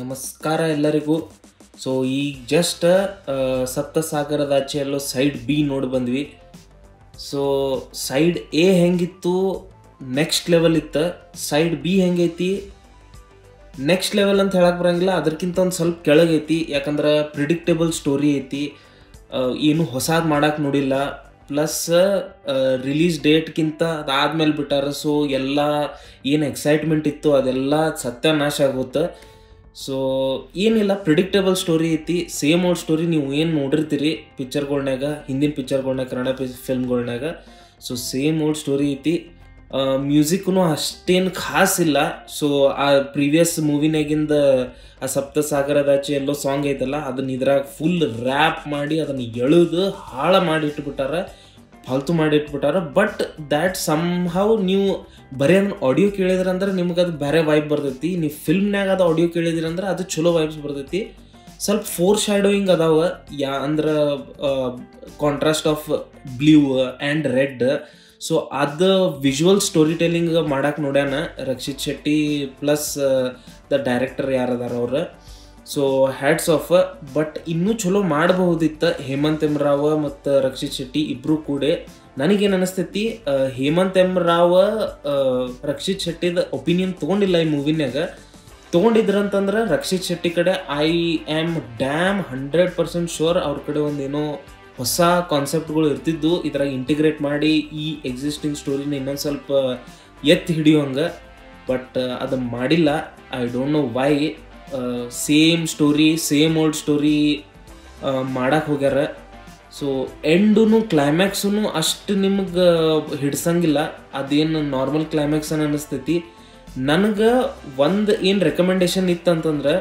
ನಮಸ್ಕಾರ ಎಲ್ಲರಿಗೂ ಸೊ ಈಗ just Saptasagaradache Ello side B ನೋಡಿ ಬಂದ್ವಿ ಸೊ ಸೈಡ್ ಎ ಹೆಂಗಿತ್ತು ನೆಕ್ಸ್ಟ್ ಲೆವೆಲ್ ಇತ್ತು ಸೈಡ್ ಬಿ ಹೆಂಗೈತಿ ನೆಕ್ಸ್ಟ್ ಲೆವೆಲ್ ಅಂತ ಹೇಳಕ್ ಬರಂಗಿಲ್ಲ ಅದಕ್ಕಿಂತ ಒಂದು ಸ್ವಲ್ಪ ಕೆಳಗೈತಿ ಯಾಕಂದ್ರೆ ಪ್ರಿಡಿಕ್ಟೇಬಲ್ ಸ್ಟೋರಿ ಐತಿ ಆ, ಏನು ಹೊಸಾದ್ ಮಾಡಕ್ ನೋಡಿಲ್ಲ ಪ್ಲಸ್ ರಿಲೀಸ್ ಡೇಟ್ಗಿಂತ ಅದಾದ್ಮೇಲೆ ಬಿಟ್ಟಾರ ಸೊ ಎಲ್ಲ ಏನು ಎಕ್ಸೈಟ್ಮೆಂಟ್ ಇತ್ತು ಅದೆಲ್ಲ ಸತ್ಯನಾಶ ಆಗುತ್ತೆ ಸೊ ಏನಿಲ್ಲ ಪ್ರಿಡಿಕ್ಟೇಬಲ್ ಸ್ಟೋರಿ ಐತಿ ಸೇಮ್ ಓಲ್ಡ್ ಸ್ಟೋರಿ ನೀವು ಏನು ನೋಡಿರ್ತೀರಿ ಪಿಕ್ಚರ್ಗಳ್ನಾಗ ಹಿಂದಿನ ಪಿಕ್ಚರ್ಗಳ್ನಾಗ ಕನ್ನಡ ಫಿಲ್ಮ್ಗಳ್ನಾಗ ಸೊ ಸೇಮ್ ಓಲ್ಡ್ ಸ್ಟೋರಿ ಐತಿ ಮ್ಯೂಸಿಕ್ನು ಅಷ್ಟೇನು ಖಾಸ್ ಇಲ್ಲ ಸೊ ಆ ಪ್ರೀವಿಯಸ್ ಮೂವಿನಾಗಿಂದ ಆ ಸಪ್ತಸಾಗರದಾಚೆ ಎಲ್ಲೋ ಸಾಂಗ್ ಐತಲ್ಲ ಅದನ್ನ ಇದ್ರಾಗ ಫುಲ್ ರ್ಯಾಪ್ ಮಾಡಿ ಅದನ್ನ ಎಳೆದು ಹಾಳ ಮಾಡಿ ಇಟ್ಬಿಟ್ಟಾರ ಫಾಲ್ತು ಮಾಡಿ ಇಟ್ಬಿಟ್ಟಾರ ಬಟ್ ದ್ಯಾಟ್ ಸಮ್ ಹೌ ನೀವು ಬರೀ ಅದನ್ನ ಆಡಿಯೋ ಕೇಳಿದ್ರಂದ್ರೆ ನಿಮ್ಗೆ ಅದು ಬೇರೆ ವೈಬ್ ಬರ್ತೈತಿ ನೀವು ಫಿಲ್ಮ್ನಾಗ ಅದು ಆಡಿಯೋ ಕೇಳಿದ್ರಂದ್ರೆ ಅದು ಚಲೋ ವೈಬ್ಸ್ ಬರ್ತೈತಿ ಸ್ವಲ್ಪ ಫೋರ್ ಶ್ಯಾಡೋಯಿಂಗ್ ಅದಾವ ಯಾ ಅಂದ್ರೆ contrast of blue and red so ಅದು ವಿಜುವಲ್ ಸ್ಟೋರಿ ಟೆಲ್ಲಿಂಗ್ ಮಾಡಕ್ಕೆ ನೋಡ್ಯಾನ Rakshit Shetty plus the director ಯಾರದಾರ ಅವ್ರು ಸೊ ಹ್ಯಾಟ್ಸ್ ಆಫ್ ಬಟ್ ಇನ್ನೂ ಚಲೋ ಮಾಡಬಹುದಿತ್ತು ಹೇಮಂತ್ ಎಂ ರಾವ್ ಮತ್ತು ರಕ್ಷಿತ್ ಶೆಟ್ಟಿ ಇಬ್ರು ಕೂಡ ನನಗೇನು ಅನಿಸ್ತೈತಿ ಆ, ಹೇಮಂತ್ ಎಂ ರಾವ್ ಆ, ರಕ್ಷಿತ್ ಶೆಟ್ಟಿದ ಒಪಿನಿಯನ್ ತೊಗೊಂಡಿಲ್ಲ ಈ ಮೂವಿನ್ಯಾಗ ತೊಗೊಂಡಿದ್ರಂತಂದ್ರೆ ರಕ್ಷಿತ್ ಶೆಟ್ಟಿ ಕಡೆ I am damn hundred percent sure ಅವ್ರ ಕಡೆ ಒಂದೇನೋ ಹೊಸ ಕಾನ್ಸೆಪ್ಟ್ಗಳು ಇರ್ತಿದ್ದು ಇದ್ರಾಗ ಇಂಟಿಗ್ರೇಟ್ ಮಾಡಿ ಈ ಎಕ್ಸಿಸ್ಟಿಂಗ್ ಸ್ಟೋರಿನ ಇನ್ನೊಂದು ಸ್ವಲ್ಪ ಎತ್ತಿ ಹಿಡಿಯೋಂಗೆ ಬಟ್ ಅದು ಮಾಡಿಲ್ಲ I don't know why same story same old story ಮಾಡಕ್ಕೆ ಹೋಗ್ಯಾರ ಸೊ ಎಂಡು ಕ್ಲೈಮ್ಯಾಕ್ಸು ಅಷ್ಟು ನಿಮ್ಗೆ ಹಿಡ್ಸಂಗಿಲ್ಲ ಅದೇನು ನಾರ್ಮಲ್ ಕ್ಲೈಮ್ಯಾಕ್ಸ್ ಅನ್ನ ಅನಿಸ್ತೈತಿ ನನಗೆ ಒಂದು ಏನು ರೆಕಮೆಂಡೇಶನ್ ಇತ್ತಂತಂದ್ರೆ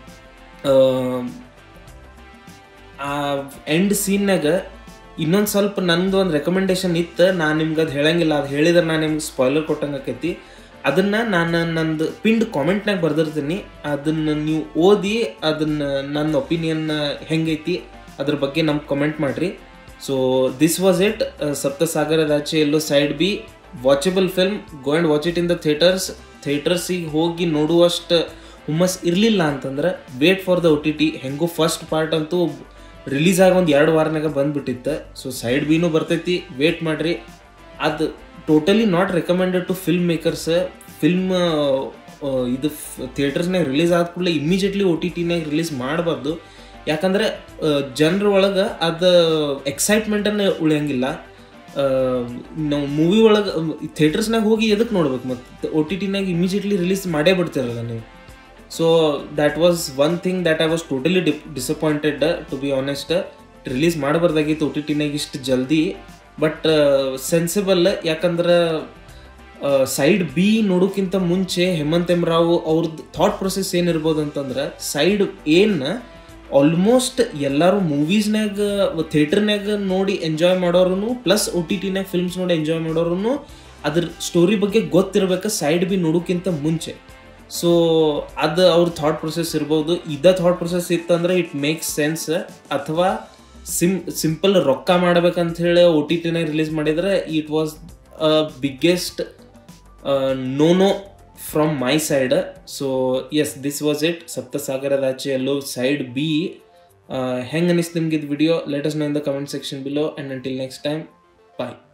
ಆ ಎಂಡ್ ಸೀನ್ನಾಗ ಇನ್ನೊಂದು ಸ್ವಲ್ಪ ನಂದು ಒಂದು ರೆಕಮೆಂಡೇಶನ್ ಇತ್ತು ನಾನು ನಿಮ್ಗೆ ಅದು ಹೇಳಂಗಿಲ್ಲ ಅದು ಹೇಳಿದ್ರೆ ನಾನು ನಿಮ್ಗೆ ಸ್ಪಾಯ್ಲರ್ ಕೊಟ್ಟಂಗೆ ಆಕೈತಿ ಅದನ್ನ ನಾನು ನಂದು ಪಿಂಡ್ ಕಾಮೆಂಟ್ನಾಗ ಬರ್ದಿರ್ತೀನಿ ಅದನ್ನ ನೀವು ಓದಿ ಅದನ್ನ ನನ್ನ ಒಪಿನಿಯನ್ ಹೆಂಗೈತಿ ಅದ್ರ ಬಗ್ಗೆ ನಮ್ಗೆ ಕಮೆಂಟ್ ಮಾಡ್ರಿ so this was it Saptasagaradache Ello side B watchable film go and watch it in the theatres ಥಿಯೇಟರ್ಸಿಗೆ ಹೋಗಿ ನೋಡುವಷ್ಟು ಹುಮ್ಮಸ್ ಇರಲಿಲ್ಲ ಅಂತಂದ್ರೆ wait for the O T T ಹೆಂಗೋ ಫಸ್ಟ್ ಪಾರ್ಟ್ ಅಂತೂ ರಿಲೀಸ್ ಆಗಿ ಒಂದು ಎರಡು ವಾರನಾಗ ಬಂದ್ಬಿಟ್ಟಿತ್ತು ಸೊ ಸೈಡ್ ಬಿನೂ ಬರ್ತೈತಿ ವೇಟ್ ಮಾಡ್ರಿ ಅದು totally not recommended to film makers film ಇದು ಥಿಯೇಟರ್ಸ್ನಾಗ ರಿಲೀಸ್ ಆದ ಕೂಡಲೇ ಇಮಿಡಿಯೇಟ್ಲಿ ಒ ಟಿ ಟಿನಾಗ ರಿಲೀಸ್ ಮಾಡಬಾರ್ದು ಯಾಕಂದ್ರೆ ಜನರ ಒಳಗೆ ಅದು ಎಕ್ಸೈಟ್ಮೆಂಟನ್ನು ಉಳಿಯಂಗಿಲ್ಲ ನಾವು ಮೂವಿ ಒಳಗೆ ಥಿಯೇಟರ್ಸ್ನಾಗ ಹೋಗಿ ಎದಕ್ಕೆ ನೋಡ್ಬೇಕು ಮತ್ತು ಒ ಟಿ ಟಿನಾಗ ಇಮಿಡಿಯೇಟ್ಲಿ ರಿಲೀಸ್ ಮಾಡೇ ಬಿಡ್ತಿರಲ್ಲ ನೀವು so that was one thing that I was totally ಡಿ disappointed to be honest release ಮಾಡಬಾರ್ದಾಗಿತ್ತು ಒ ಟಿ ಟಿನಾಗ ಇಷ್ಟು ಜಲ್ದಿ ಬಟ್ ಸೆನ್ಸಿಬಲ್ ಯಾಕಂದ್ರೆ ಸೈಡ್ ಬಿ ನೋಡೋಕ್ಕಿಂತ ಮುಂಚೆ ಹೇಮಂತ್ ಎಂ ರಾವ್ ಅವ್ರದ್ದು ಥಾಟ್ ಪ್ರೊಸೆಸ್ ಏನಿರ್ಬೋದು ಅಂತಂದ್ರೆ ಸೈಡ್ ಏನ ಆಲ್ಮೋಸ್ಟ್ ಎಲ್ಲರೂ ಮೂವೀಸ್ನಾಗ ಥಿಯೇಟರ್ನಾಗ ನೋಡಿ ಎಂಜಾಯ್ ಮಾಡೋರು ಪ್ಲಸ್ ಒ ಟಿ ಟಿನಾಗ ಫಿಲ್ಮ್ಸ್ ನೋಡಿ ಎಂಜಾಯ್ ಮಾಡೋರು ಅದ್ರ ಸ್ಟೋರಿ ಬಗ್ಗೆ ಗೊತ್ತಿರ್ಬೇಕು ಸೈಡ್ ಬಿ ನೋಡೋಕ್ಕಿಂತ ಮುಂಚೆ ಸೊ ಅದು ಅವ್ರ ಥಾಟ್ ಪ್ರೊಸೆಸ್ ಇರ್ಬೋದು ಇದ ಥಾಟ್ ಪ್ರೊಸೆಸ್ ಇತ್ತಂದ್ರೆ ಇಟ್ ಮೇಕ್ಸ್ ಸೆನ್ಸ್ ಅಥವಾ ಸಿಮ್ ಸಿಂಪಲ್ ರೊಕ್ಕ ಮಾಡ್ಬೇಕಂತ ಹೇಳಿ ಒ ಟಿ ಟಿನಾಗ ರಿಲೀಸ್ ಮಾಡಿದ್ರೆ it was biggest no no from my side so yes this was it Saptasagaradache Ello side B ಹೆಂಗೆ ಅನಿಸ್ತು ನಿಮ್ಗೆ ಇದು video let us know in the comment section below and until next time bye